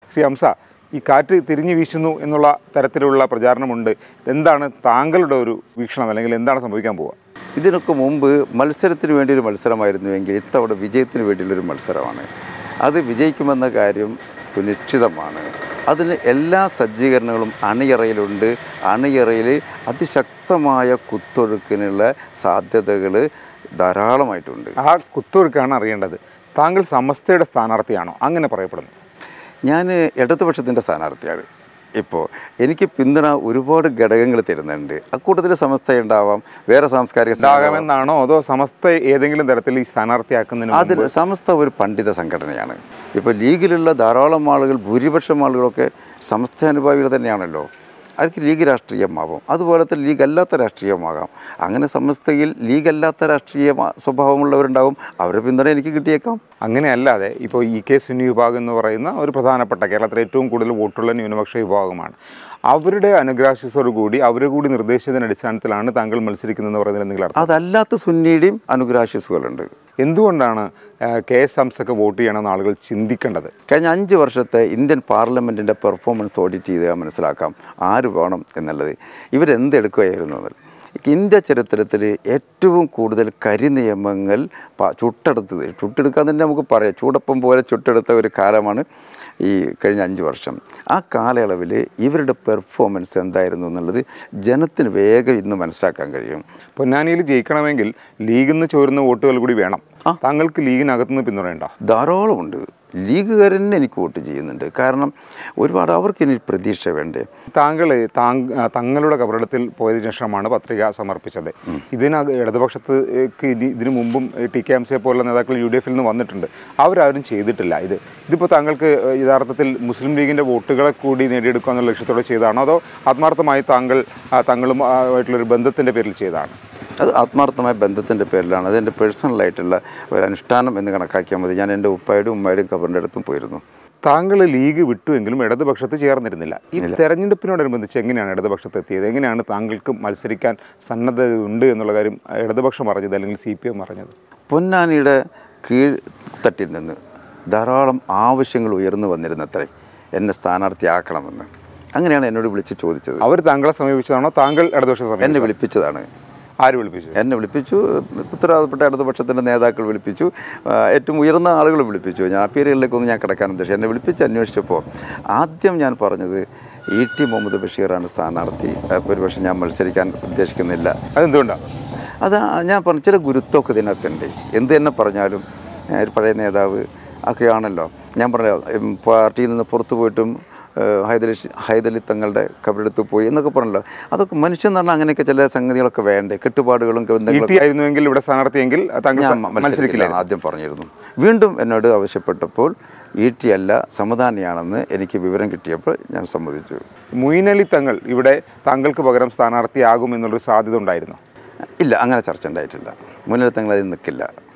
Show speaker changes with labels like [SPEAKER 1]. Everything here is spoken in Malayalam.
[SPEAKER 1] ശ്രീ ഹംസ ഈ കാറ്റ് തിരിഞ്ഞു വീശുന്നു എന്നുള്ള തരത്തിലുള്ള പ്രചാരണമുണ്ട് എന്താണ് താങ്കളുടെ ഒരു വീക്ഷണം അല്ലെങ്കിൽ എന്താണ് സംഭവിക്കാൻ പോവുക
[SPEAKER 2] ഇതിനൊക്കെ മുമ്പ് മത്സരത്തിന് വേണ്ടി ഒരു മത്സരമായിരുന്നുവെങ്കിൽ ഇത്തവണ വിജയത്തിന് വേണ്ടിയുള്ളൊരു മത്സരമാണ് അത് വിജയിക്കുമെന്ന കാര്യം സുനിശ്ചിതമാണ് അതിന് എല്ലാ സജ്ജീകരണങ്ങളും അണിയറയിലുണ്ട് അണിയറയിൽ അതിശക്തമായ കുത്തൊഴുക്കിനുള്ള സാധ്യതകൾ ധാരാളമായിട്ടുണ്ട്
[SPEAKER 1] ആ കുത്തൊഴുക്കാണ് അറിയേണ്ടത് താങ്കൾ സമസ്തയുടെ സ്ഥാനാർത്ഥിയാണോ അങ്ങനെ പറയപ്പെടുന്നു
[SPEAKER 2] ഞാൻ ഇടതുപക്ഷത്തിൻ്റെ സ്ഥാനാർത്ഥിയാണ് ഇപ്പോൾ എനിക്ക് പിന്തുണ ഒരുപാട് ഘടകങ്ങൾ തരുന്നുണ്ട് അക്കൂട്ടത്തിൽ സമസ്തയുണ്ടാവാം വേറെ സാംസ്കാരിക സംഘടന
[SPEAKER 1] ഉണ്ടാകാമെന്നാണോ അതോ സമസ്ത ഏതെങ്കിലും തരത്തിൽ ഈ സ്ഥാനാർത്ഥിയാക്കുന്നതിന് മുമ്പ്
[SPEAKER 2] അതിന് സമസ്ത ഒരു പണ്ഡിത സംഘടനയാണ് ഇപ്പോൾ ലീഗിലുള്ള ധാരാളം ആളുകൾ ഭൂരിപക്ഷം ആളുകളൊക്കെ സമസ്ത അനുഭാവികൾ തന്നെയാണല്ലോ അവർക്ക് ലീഗ് രാഷ്ട്രീയമാവാം അതുപോലത്തെ ലീഗ് അല്ലാത്ത രാഷ്ട്രീയമാകാം അങ്ങനെ സമസ്തയിൽ ലീഗ് അല്ലാത്ത രാഷ്ട്രീയ മാ- സ്വഭാവമുള്ളവരുണ്ടാവും അവരുടെ പിന്തുണ എനിക്ക് കിട്ടിയേക്കാം
[SPEAKER 1] അങ്ങനെയല്ലാതെ ഇപ്പോൾ ഇ കെ സുന്നി വിഭാഗം എന്ന് പറയുന്ന ഒരു പ്രധാനപ്പെട്ട കേരളത്തിലെ ഏറ്റവും കൂടുതൽ വോട്ടുള്ള ന്യൂനപക്ഷ വിഭാഗമാണ് അവരുടെ അനുഗ്രാശിസോടു കൂടി അവർ കൂടി നിർദ്ദേശിച്ചതിൻ്റെ അടിസ്ഥാനത്തിലാണ് താങ്കൾ മത്സരിക്കുന്നതെന്ന് പറയുന്നതിൽ എന്തെങ്കിലും അർത്ഥം
[SPEAKER 2] അതല്ലാത്ത സുന്നിയുടെയും അനുഗ്രാശിസുകളുണ്ട്
[SPEAKER 1] എന്തുകൊണ്ടാണ് ആ, കെ എസ് ഹംസക്ക് വോട്ട് ചെയ്യണമെന്ന് ആളുകൾ ചിന്തിക്കേണ്ടത്
[SPEAKER 2] കഴിഞ്ഞ അഞ്ച് വർഷത്തെ ഇന്ത്യൻ പാർലമെൻറ്റിൻ്റെ പെർഫോമൻസ് ഓഡിറ്റ് ചെയ്താൽ മനസ്സിലാക്കാം ആര് വേണം എന്നുള്ളത് ഇവരെന്തെടുക്കുകയായിരുന്നു എന്നത് ഇന്ത്യ ചരിത്രത്തിൽ ഏറ്റവും കൂടുതൽ കരിനിയമങ്ങൾ പ- ചുട്ടെടുത്തത് ചുട്ടെടുക്കാൻ തന്നെ നമുക്ക് പറയാം ചൂടപ്പം പോലെ ചുട്ടെടുത്ത ഒരു കാലമാണ് ഈ കഴിഞ്ഞ അഞ്ച് വർഷം ആ കാലയളവിൽ ഇവരുടെ പെർഫോമൻസ് എന്തായിരുന്നു എന്നുള്ളത് ജനത്തിന് വേഗം ഇന്ന് മനസ്സിലാക്കാൻ കഴിയും
[SPEAKER 1] പൊന്നാനിയിൽ ജയിക്കണമെങ്കിൽ ലീഗിൽ നിന്ന് ചോരുന്ന വോട്ടുകൾ കൂടി വേണം താങ്കൾക്ക് ലീഗിനകത്തുനിന്ന് പിന്തുണയുണ്ടോ
[SPEAKER 2] ധാരാളമുണ്ട് ലീഗുകാർ തന്നെ എനിക്ക് വോട്ട് ചെയ്യുന്നുണ്ട് കാരണം ഒരുപാട് അവർക്ക് ഇനി പ്രതീക്ഷ വേണ്ടേ
[SPEAKER 1] താങ്കൾ താങ്ക തങ്ങളുടെ കബറിടത്തിൽ പോയതിനു ശേഷമാണ് പത്രിക സമർപ്പിച്ചത് ഇതിനക ഇടതുപക്ഷത്തേക്ക് ഇനി ഇതിനു മുമ്പും ടി കെ എം സിയെ പോലുള്ള നേതാക്കൾ യു ഡി എഫിൽ നിന്ന് വന്നിട്ടുണ്ട് അവരാരും ചെയ്തിട്ടില്ല ഇത് ഇതിപ്പോൾ താങ്കൾക്ക് യഥാർത്ഥത്തിൽ മുസ്ലിം ലീഗിൻ്റെ വോട്ടുകളെ കൂടി നേടിയെടുക്കുക എന്നുള്ള ലക്ഷ്യത്തോടെ ചെയ്തതാണോ അതോ ആത്മാർത്ഥമായി താങ്കൾ ആ, തങ്ങളുമായിട്ടുള്ളൊരു ബന്ധത്തിൻ്റെ പേരിൽ ചെയ്തതാണ്
[SPEAKER 2] അത് ആത്മാർത്ഥമായ ബന്ധത്തിൻ്റെ പേരിലാണ് അതെൻ്റെ പേഴ്സണലായിട്ടുള്ള ഒരു അനുഷ്ഠാനം എന്ന് കണക്കാക്കിയാൽ മതി ഞാൻ എൻ്റെ ഉപ്പായുടെയും ഉമ്മയുടെയും കബറിൻ്റെ അടുത്തും പോയിരുന്നു
[SPEAKER 1] താങ്കൾ ലീഗ് വിട്ടുവെങ്കിലും ഇടതുപക്ഷത്ത് ചേർന്നിരുന്നില്ല ഈ തെരഞ്ഞെടുപ്പിനോടനുബന്ധിച്ച് എങ്ങനെയാണ് ഇടതുപക്ഷത്ത് എത്തിയത് എങ്ങനെയാണ് താങ്കൾക്ക് മത്സരിക്കാൻ സന്നദ്ധത ഉണ്ട് എന്നുള്ള കാര്യം ഇടതുപക്ഷം പറഞ്ഞത് അല്ലെങ്കിൽ സി പി എം പറഞ്ഞത്
[SPEAKER 2] പൊന്നാനിയുടെ കീഴ്ത്തട്ടിൽ നിന്ന് ധാരാളം ആവശ്യങ്ങൾ ഉയർന്നു വന്നിരുന്നത്രേ എന്നെ സ്ഥാനാർത്ഥിയാക്കണമെന്ന് അങ്ങനെയാണ് എന്നോട് വിളിച്ച് ചോദിച്ചത്
[SPEAKER 1] അവർ താങ്കളെ സമീപിച്ചതാണോ താങ്കൾ ഇടതുപക്ഷം
[SPEAKER 2] എന്നെ
[SPEAKER 1] സമീപിച്ചു
[SPEAKER 2] വിളിപ്പിച്ചതാണ്
[SPEAKER 1] ആര് വിളിപ്പിച്ചു
[SPEAKER 2] എന്നെ വിളിപ്പിച്ചു ഉത്തരവാദപ്പെട്ട ഇടതുപക്ഷത്തിൻ്റെ നേതാക്കൾ വിളിപ്പിച്ചു ആ, ഏറ്റവും ഉയർന്ന ആളുകൾ വിളിപ്പിച്ചു ഞാൻ ആ പീരിയഡിലേക്കൊന്നും ഞാൻ കിടക്കാൻ ഉദ്ദേശിച്ചു എന്നെ വിളിപ്പിച്ച് അന്വേഷിച്ചപ്പോൾ ആദ്യം ഞാൻ പറഞ്ഞത് ഇ ടി മുഹമ്മദ് ബഷീറാണ് സ്ഥാനാർത്ഥി അപ്പോൾ ഒരുപക്ഷെ ഞാൻ മത്സരിക്കാൻ ഉദ്ദേശിക്കുന്നില്ല
[SPEAKER 1] അതെന്തുകൊണ്ടാണ്
[SPEAKER 2] അത് ഞാൻ പറഞ്ഞ ചില ഗുരുത്വമൊക്കെ ഇതിനകത്ത് ഉണ്ട് എന്ത് തന്നെ പറഞ്ഞാലും ഏ, ഒരു പഴയ നേതാവ് ഒക്കെയാണല്ലോ ഞാൻ പറഞ്ഞ ഉം, പാർട്ടിയിൽ നിന്ന് പുറത്തു പോയിട്ടും ഏ, ഹൈദലി ഹൈദലി തങ്ങളുടെ കബറെടുത്ത് പോയി എന്നൊക്കെ പറഞ്ഞല്ലോ അതൊക്കെ മനുഷ്യൻ എന്ന് പറഞ്ഞാൽ അങ്ങനെയൊക്കെ ചില സംഗതികളൊക്കെ വേണ്ടേ കെട്ടുപാടുകളും
[SPEAKER 1] ഇ
[SPEAKER 2] ബന്ധങ്ങളൊക്കെ
[SPEAKER 1] ടി ആയിരുന്നുവെങ്കിൽ ഇവിടെ സ്ഥാനാർത്ഥിയെങ്കിൽ താങ്കൾ
[SPEAKER 2] ഞാൻ
[SPEAKER 1] സ-
[SPEAKER 2] മത്സരിക്കില്ല
[SPEAKER 1] മത്സരിക്കില്ല
[SPEAKER 2] എന്ന് ആദ്യം പറഞ്ഞിരുന്നു വീണ്ടും എന്നോട് ആവശ്യപ്പെട്ടപ്പോൾ ഇ ടി അല്ല സമദാനിയാണെന്ന് എനിക്ക് വിവരം കിട്ടിയപ്പോൾ ഞാൻ സമ്മതിച്ചു
[SPEAKER 1] മൊയ്നലി തങ്ങൾ ഇവിടെ താങ്കൾക്ക് പകരം സ്ഥാനാർത്ഥിയാകും എന്നുള്ളൊരു സാധ്യത ഉണ്ടായിരുന്നു
[SPEAKER 2] ഇല്ല അങ്ങനെ ചർച്ച ഉണ്ടായിട്ടില്ല മുന്നിൽ തങ്ങൾ അതിൽ നിൽക്കില്ല